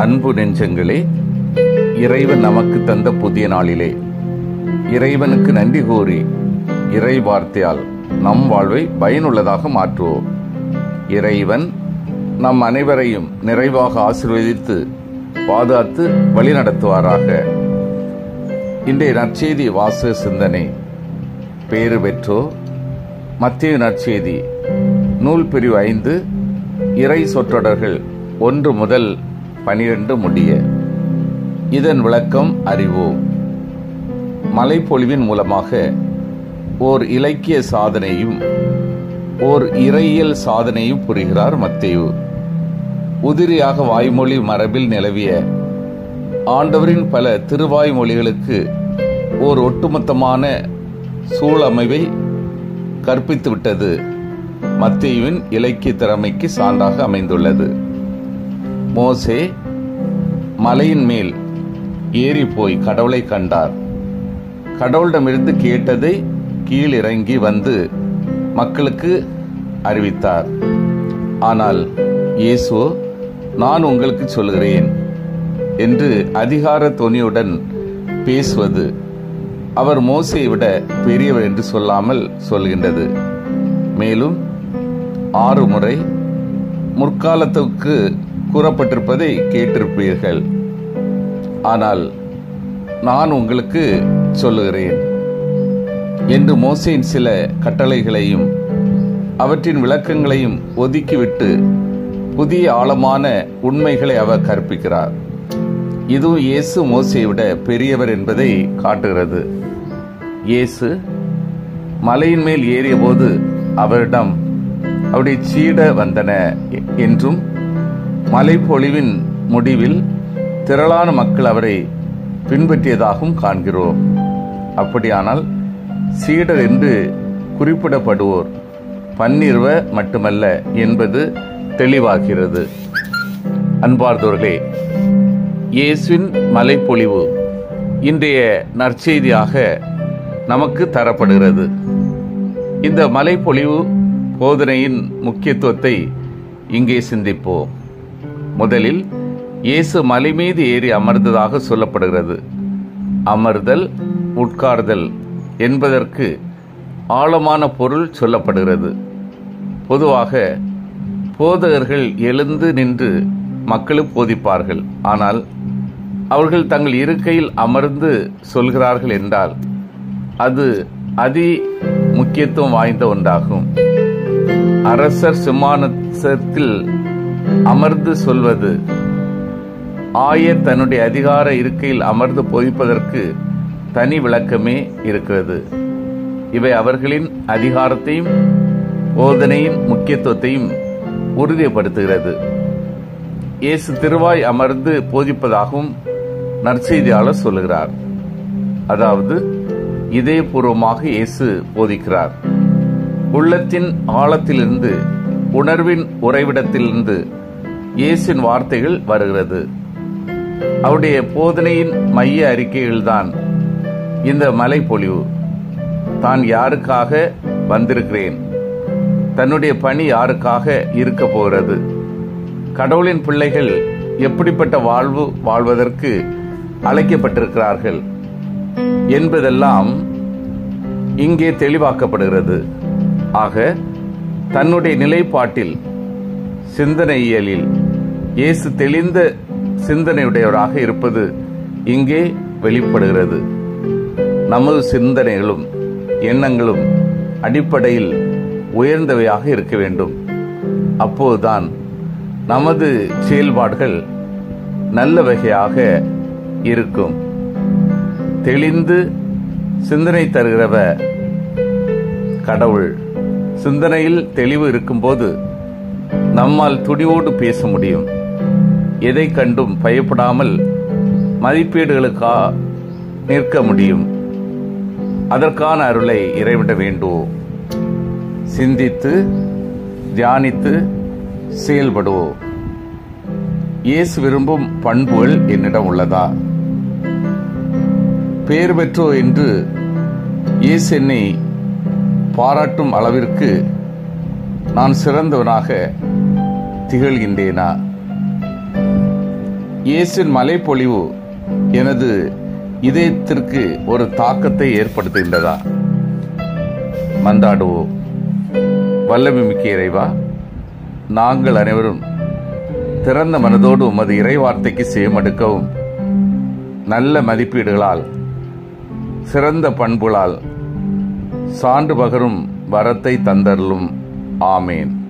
அன்பு நெஞ்சங்களே இறைவன் நமக்கு தந்த புதிய நாளிலே இறைவனுக்கு நன்றி கூறி இறை வார்த்தையால் நம் வாழ்வை பயனுள்ளதாக மாற்றுவோம் இறைவன் நம் அனைவரையும் நிறைவாக ஆசீர்வதித்து பாதுகாத்து வழிநடத்துவாராக இன்றைய நற்செய்தி வாசக சிந்தனை பேறு பெற்றோர் மத்திய நற்செய்தி நூல் பிரிவு ஐந்து இறை சொற்றொடர்கள் ஒன்று முதல் பனிரெண்டு முடிய இதன் விளக்கம் அறிவோம் மலைப்பொழிவின் மூலமாக ஓர் இலக்கிய சாதனையும் ஓர் இறையியல் சாதனையும் புரிகிறார் மத்தேயு உதிரியாக வாய்மொழி மரபில் நிலவிய ஆண்டவரின் பல திருவாய்மொழிகளுக்கு ஓர் ஒட்டுமொத்தமான சூழமைவை கற்பித்துவிட்டது மத்தேயுவின் இலக்கிய திறமைக்கு சான்றாக அமைந்துள்ளது மோசே மலையின் மேல் ஏறி போய் கடவுளை கண்டார் கடவுளிடமிருந்து கேட்டதை கீழ் இறங்கி வந்து மக்களுக்கு அறிவித்தார் ஆனால் இயேசு நான் உங்களுக்கு சொல்கிறேன் என்று அதிகார தொனியுடன் பேசுவது அவர் மோசையை விட பெரியவர் என்று சொல்லாமல் சொல்கின்றது மேலும் ஆறு முறை முற்காலத்துக்கு கூறப்பட்டிருப்பதை கேட்டிருப்பீர்கள் ஆனால் நான் உங்களுக்கு சொல்லுகிறேன் என்று மோசையின் சில கட்டளைகளையும் அவற்றின் விளக்கங்களையும் ஒதுக்கிவிட்டு புதிய ஆழமான உண்மைகளை அவர் கற்பிக்கிறார் இதுவும் இயேசு மோசையை விட பெரியவர் என்பதை காட்டுகிறது இயேசு மலையின் மேல் ஏறியபோது அவரிடம் அவருடைய சீட வந்தன என்றும் மலைப்பொழிவின் முடிவில் திரளான மக்கள் அவரை பின்பற்றியதாகவும் காண்கிறோம் அப்படியானால் சீடர் என்று குறிப்பிடப்படுவோர் பன்னிருவ மட்டுமல்ல என்பது தெளிவாகிறது அன்பார்ந்தவர்களே இயேசுவின் மலைப்பொழிவு இன்றைய நற்செய்தியாக நமக்கு தரப்படுகிறது இந்த மலைப்பொழிவு போதனையின் முக்கியத்துவத்தை இங்கே சிந்திப்போம் முதலில் இயேசு மலை மீது ஏறி அமர்ந்ததாக சொல்லப்படுகிறது அமர்தல் உட்கார்தல் என்பதற்கு ஆழமான பொருள் சொல்லப்படுகிறது பொதுவாக போதகர்கள் எழுந்து நின்று மக்களுக்கு போதிப்பார்கள் ஆனால் அவர்கள் தங்கள் இருக்கையில் அமர்ந்து சொல்கிறார்கள் என்றால் அது அதி முக்கியத்துவம் வாய்ந்த ஒன்றாகும் அரசர் சிம்மானத்தில் அமர்ந்து சொல்வது ஆயர் தன்னுடைய அதிகார இருக்கையில் அமர்ந்து போதிப்பதற்கு தனி விளக்கமே இருக்கிறது இவை அவர்களின் அதிகாரத்தையும் போதனையின் முக்கியத்துவத்தையும் உறுதிப்படுத்துகிறது இயேசு திருவாய் அமர்ந்து போதிப்பதாகவும் நற்செய்தியாளர் சொல்லுகிறார் அதாவது இதயபூர்வமாக இயேசு போதிக்கிறார் உள்ளத்தின் ஆழத்திலிருந்து உணர்வின் உறைவிடத்திலிருந்து இயேசின் வார்த்தைகள் வருகிறது அவருடைய போதனையின் மைய அறிக்கைகள்தான் இந்த மலை பொழிவு தான் யாருக்காக வந்திருக்கிறேன் தன்னுடைய பணி யாருக்காக இருக்க போகிறது கடவுளின் பிள்ளைகள் எப்படிப்பட்ட வாழ்வு வாழ்வதற்கு அழைக்கப்பட்டிருக்கிறார்கள் என்பதெல்லாம் இங்கே தெளிவாக்கப்படுகிறது ஆக தன்னுடைய நிலைப்பாட்டில் சிந்தனையியலில் இயேசு தெளிந்த சிந்தனையுடையவராக இருப்பது இங்கே வெளிப்படுகிறது நமது சிந்தனைகளும் எண்ணங்களும் அடிப்படையில் உயர்ந்தவையாக இருக்க வேண்டும் அப்போதுதான் நமது செயல்பாடுகள் நல்ல வகையாக இருக்கும் தெளிந்து சிந்தனை தருகிறவ கடவுள் சிந்தனையில் தெளிவு இருக்கும்போது நம்மால் துடிவோடு பேச முடியும் எதை கண்டும் பயப்படாமல் மதிப்பீடுகளுக்கா நிற்க முடியும் அதற்கான அருளை இறைவிட வேண்டுவோம் சிந்தித்து தியானித்து செயல்படுவோம் இயேசு விரும்பும் பண்புகள் என்னிடம் உள்ளதா பேர் பெற்றோ என்று இயேசு என்னை பாராட்டும் அளவிற்கு நான் சிறந்தவனாக திகழ்கின்றேனா இயேசுவின் மலைப்பொழிவு எனது இதயத்திற்கு ஒரு தாக்கத்தை ஏற்படுத்துகின்றதா மந்தாடுவோம் வல்லமை மிக்க இறைவா நாங்கள் அனைவரும் திறந்த மனதோடு உமது இறைவார்த்தைக்கு சேமடுக்கவும் நல்ல மதிப்பீடுகளால் சிறந்த பண்புகளால் சான்று பகரும் வரத்தை தந்தருளும் ஆமேன்